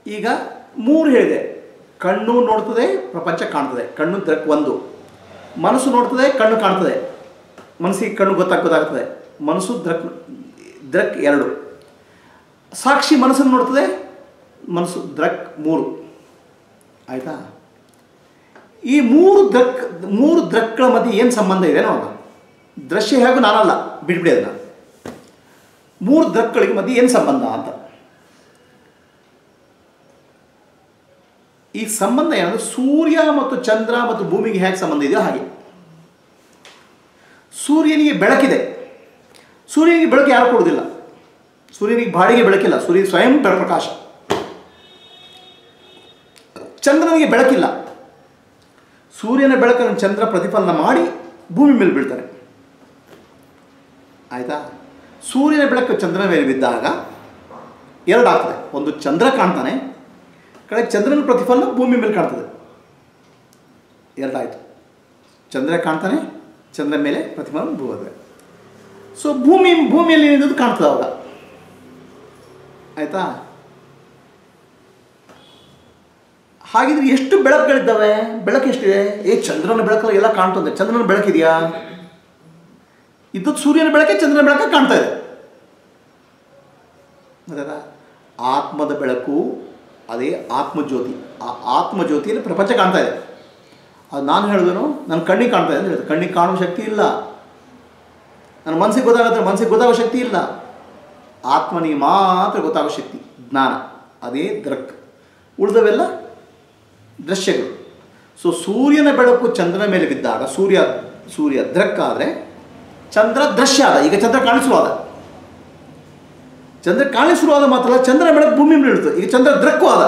ಈಗ ಮೂರು ಹೇಳಿದೆ ಕಣ್ಣು ನೋಡ್ತದೆ ಪ್ರಪಂಚ ಕಾಣ್ತದೆ ಕಣ್ಣು ದಕ್ ಒಂದು ಮನಸ್ಸು ನೋಡ್ತದೆ ಕಣ್ಣು ಕಾಣ್ತದೆ ಮನಸ್ಸಿಗೆ ಕಣ್ಣು ಗೊತ್ತಾಗ ಗೊತ್ತಾಗ್ತದೆ ಮನಸ್ಸು ದಕ್ ದಕ್ ಎರಡು ಸಾಕ್ಷಿ ಮನಸ್ಸನ್ನು ನೋಡ್ತದೆ ಮನಸ್ಸು ದ್ರಕ್ ಮೂರು ಆಯಿತಾ ಈ ಮೂರು ದ್ರಕ್ ಮೂರು ದ್ರಕ್ಗಳ ಮಧ್ಯೆ ಏನು ಸಂಬಂಧ ಇದೆ ನೋಡೋಣ ದೃಶ್ಯ ಹೇಗೂ ನಾನಲ್ಲ ಬಿಟ್ಬಿಡಿ ಅದನ್ನ ಮೂರು ದ್ರಕ್ಗಳಿಗೆ ಮಧ್ಯೆ ಏನು ಸಂಬಂಧ ಅಂತ ಈ ಸಂಬಂಧ ಏನಂದ್ರೆ ಸೂರ್ಯ ಮತ್ತು ಚಂದ್ರ ಮತ್ತು ಭೂಮಿಗೆ ಹೇಗೆ ಸಂಬಂಧ ಇದೆಯೋ ಹಾಗೆ ಸೂರ್ಯನಿಗೆ ಬೆಳಕಿದೆ ಸೂರ್ಯನಿಗೆ ಬೆಳಕು ಯಾರು ಕೊಡೋದಿಲ್ಲ ಸೂರ್ಯನಿಗೆ ಬಾಡಿಗೆ ಬೆಳಕಿಲ್ಲ ಸೂರ್ಯ ಸ್ವಯಂ ಪ್ರಕಾಶ ಚಂದ್ರನಿಗೆ ಬೆಳಕಿಲ್ಲ ಸೂರ್ಯನ ಬೆಳಕನ್ನು ಚಂದ್ರ ಪ್ರತಿಫಲನ ಮಾಡಿ ಭೂಮಿ ಮೇಲೆ ಬೀಳ್ತಾನೆ ಆಯಿತಾ ಸೂರ್ಯನ ಬೆಳಕು ಚಂದ್ರನ ಮೇಲೆ ಬಿದ್ದಾಗ ಎರಡಾಗ್ತದೆ ಒಂದು ಚಂದ್ರ ಕಾಣ್ತಾನೆ ಕಡೆ ಚಂದ್ರನ ಪ್ರತಿಫಲನ ಭೂಮಿ ಮೇಲೆ ಕಾಣ್ತದೆ ಎರಡಾಯಿತು ಚಂದ್ರ ಕಾಣ್ತಾನೆ ಚಂದ್ರ ಮೇಲೆ ಪ್ರತಿಫಲನ ಬೀಳುತ್ತದೆ ಸೊ ಭೂಮಿ ಭೂಮಿಯಲ್ಲಿ ಏನಿದ್ದು ಕಾಣ್ತದೆ ಅವಾಗ ಆಯಿತಾ ಹಾಗಿದ್ರೆ ಎಷ್ಟು ಬೆಳಕುಗಳಿದ್ದಾವೆ ಬೆಳಕು ಎಷ್ಟಿದೆ ಏ ಚಂದ್ರನ ಬೆಳಕಲ್ಲಿ ಎಲ್ಲ ಕಾಣ್ತದೆ ಚಂದ್ರನ ಬೆಳಕಿದೆಯಾ ಇದ್ದದ್ದು ಸೂರ್ಯನ ಬೆಳಕೆ ಚಂದ್ರನ ಬೆಳಕೆ ಕಾಣ್ತಾ ಇದೆ ಗೊತ್ತಾಯ್ತಾ ಆತ್ಮದ ಬೆಳಕು ಅದೇ ಆತ್ಮಜ್ಯೋತಿ ಆ ಆತ್ಮಜ್ಯೋತಿಯಲ್ಲಿ ಪ್ರಪಂಚ ಕಾಣ್ತಾ ಇದೆ ಅದು ನಾನು ಹೇಳಿದನು ನನ್ನ ಕಣ್ಣಿಗೆ ಕಾಣ್ತಾ ಇದೆ ಅಂತ ಹೇಳಿದೆ ಕಣ್ಣಿಗೆ ಕಾಣುವ ಶಕ್ತಿ ಇಲ್ಲ ನನ್ನ ಮನಸ್ಸಿಗೆ ಗೊತ್ತಾಗುತ್ತೆ ಮನಸ್ಸಿಗೆ ಗೊತ್ತಾಗೋ ಶಕ್ತಿ ಇಲ್ಲ ಆತ್ಮನಿಗೆ ಮಾತ್ರ ಗೊತ್ತಾಗೋ ಶಕ್ತಿ ಜ್ಞಾನ ಅದೇ ದೃಕ್ ಉಳಿದವೆಲ್ಲ ದೃಶ್ಯಗಳು ಸೊ ಸೂರ್ಯನ ಬೆಳಕು ಚಂದ್ರನ ಮೇಲೆ ಬಿದ್ದಾಗ ಸೂರ್ಯ ಸೂರ್ಯ ದೃಕ್ ಆದರೆ ಚಂದ್ರ ದೃಶ್ಯ ಆದ ಈಗ ಚಂದ್ರ ಕಾಣಿಸುವಾದ ಚಂದ್ರ ಕಾಣಿಸುವಾದ ಮಾತ್ರ ಅಲ್ಲ, ಚಂದ್ರ ಬೆಳಕು ಭೂಮಿ ಮೇಲೆ ಇರ್ತದೆ ಈಗ ಚಂದ್ರ ದೃಕ್ಕು ಆದ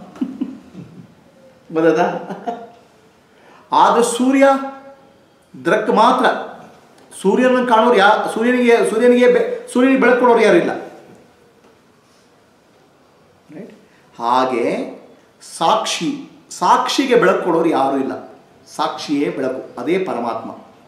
ಬದದ ಆದರೆ ಸೂರ್ಯ ದೃಕ್ ಮಾತ್ರ ಸೂರ್ಯನನ್ನು ಕಾಣೋರು ಯಾ ಸೂರ್ಯನಿಗೆ ಸೂರ್ಯನಿಗೆ ಬೆ ಸೂರ್ಯನಿಗೆ ಬೆಳಕು ಕೊಡೋರು ಯಾರು ಇಲ್ಲ ರೈಟ್ ಹಾಗೆ ಸಾಕ್ಷಿ ಸಾಕ್ಷಿಗೆ ಬೆಳಕು ಕೊಡೋರು ಯಾರೂ ಇಲ್ಲ ಸಾಕ್ಷಿಯೇ ಬೆಳಕು ಅದೇ ಪರಮಾತ್ಮ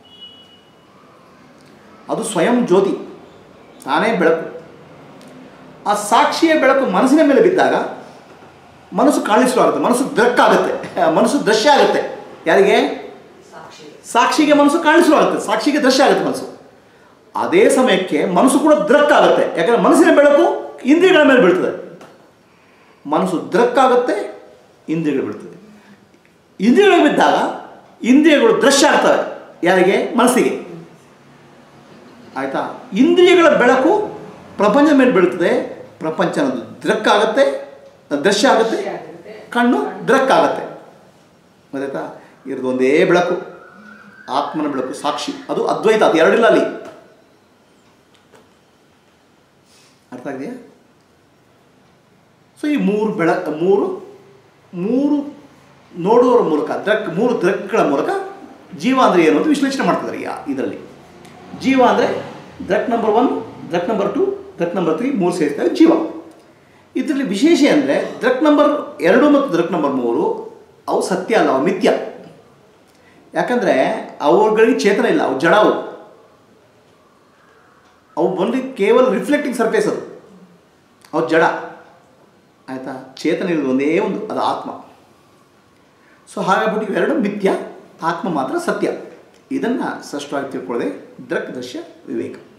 ಅದು ಸ್ವಯಂ ಜ್ಯೋತಿ ತಾನೇ ಬೆಳಕು ಆ ಸಾಕ್ಷಿಯ ಬೆಳಕು ಮನಸ್ಸಿನ ಮೇಲೆ ಬಿದ್ದಾಗ ಮನಸ್ಸು ಕಾಣಿಸಲಾಗುತ್ತೆ ಮನಸ್ಸು ದೃಕ್ಕಾಗುತ್ತೆ ಮನಸ್ಸು ದೃಶ್ಯ ಆಗುತ್ತೆ ಯಾರಿಗೆ ಸಾಕ್ಷಿ ಸಾಕ್ಷಿಗೆ ಮನಸ್ಸು ಕಾಣಿಸಲಾಗುತ್ತೆ ಸಾಕ್ಷಿಗೆ ದೃಶ್ಯ ಆಗುತ್ತೆ ಮನಸ್ಸು ಅದೇ ಸಮಯಕ್ಕೆ ಮನಸ್ಸು ಕೂಡ ದೃಕ್ಕಾಗುತ್ತೆ ಯಾಕಂದರೆ ಮನಸ್ಸಿನ ಬೆಳಕು ಇಂದ್ರಿಯಗಳ ಮೇಲೆ ಬೀಳ್ತದೆ ಮನಸ್ಸು ದೃಕ್ಕಾಗುತ್ತೆ ಇಂದ್ರಿಯಗಳು ಬೀಳ್ತದೆ ಇಂದ್ರಿಯಗಳು ಬಿದ್ದಾಗ ಇಂದ್ರಿಯಗಳು ದೃಶ್ಯ ಆಗ್ತವೆ ಯಾರಿಗೆ ಮನಸ್ಸಿಗೆ ಆಯಿತಾ ಇಂದ್ರಿಯಗಳ ಬೆಳಕು ಪ್ರಪಂಚದ ಮೇಲೆ ಬೀಳ್ತದೆ ಪ್ರಪಂಚ ಅನ್ನೋದು ದೃಕ್ಕಾಗುತ್ತೆ ದೃಶ್ಯ ಆಗುತ್ತೆ ಆಗುತ್ತೆ. ಕಣ್ಣು ದೃಕ್ಕಾಗತ್ತೆ ಗೊತ್ತಾಯ್ತಾ ಇರೋದು ಒಂದೇ ಬೆಳಕು ಆತ್ಮನ ಬೆಳಕು ಸಾಕ್ಷಿ ಅದು ಅದ್ವೈತ ಅದು ಎರಡಿಲ್ಲ ಅಲ್ಲಿ ಅರ್ಥ ಆಗಿದೆಯಾ ಸೊ ಈ ಮೂರು ಬೆಳ ಮೂರು ಮೂರು ನೋಡುವರ ಮೂಲಕ ದೃಕ್ ಮೂರು ದೃಕ್ಗಳ ಮೂಲಕ ಜೀವ ಅಂದರೆ ಏನು ಅಂತ ವಿಶ್ಲೇಷಣೆ ಮಾಡ್ತಿದ್ದಾರೆ ಯಾ ಇದರಲ್ಲಿ ಜೀವ ಅಂದರೆ ದೃಕ್ ನಂಬರ್ ಒನ್ ದೃಕ್ ನಂಬರ್ ಟು ದೃಕ್ ನಂಬರ್ ತ್ರೀ ಮೂರು ಸೇರಿಸ್ತವೆ ಜೀವ ಇದರಲ್ಲಿ ವಿಶೇಷ ಅಂದರೆ ದೃಕ್ ನಂಬರ್ ಎರಡು ಮತ್ತು ದೃಕ್ ನಂಬರ್ ಮೂರು ಅವು ಸತ್ಯ ಅಲ್ಲ ಅವು ಮಿಥ್ಯ ಯಾಕಂದರೆ ಅವುಗಳಿಗೆ ಚೇತನ ಇಲ್ಲ ಅವು ಜಡ ಅವು ಅವು ಬಂದು ಕೇವಲ ರಿಫ್ಲೆಕ್ಟಿಂಗ್ ಸರ್ಫೇಸ್ ಅದು ಅವು ಜಡ ಆಯಿತಾ ಚೇತನ ಇರೋದು ಒಂದೇ ಒಂದು ಅದು ಆತ್ಮ ಸೊ ಹಾಗಾಗ್ಬಿಟ್ಟು ಇವೆರಡು ಮಿಥ್ಯ ಆತ್ಮ ಮಾತ್ರ ಸತ್ಯ ಇದನ್ನು ಸ್ಪಷ್ಟವಾಗಿ ತಿಳ್ಕೊಳ್ಳದೆ ದೃಕ್ ದೃಶ್ಯ ವಿವೇಕ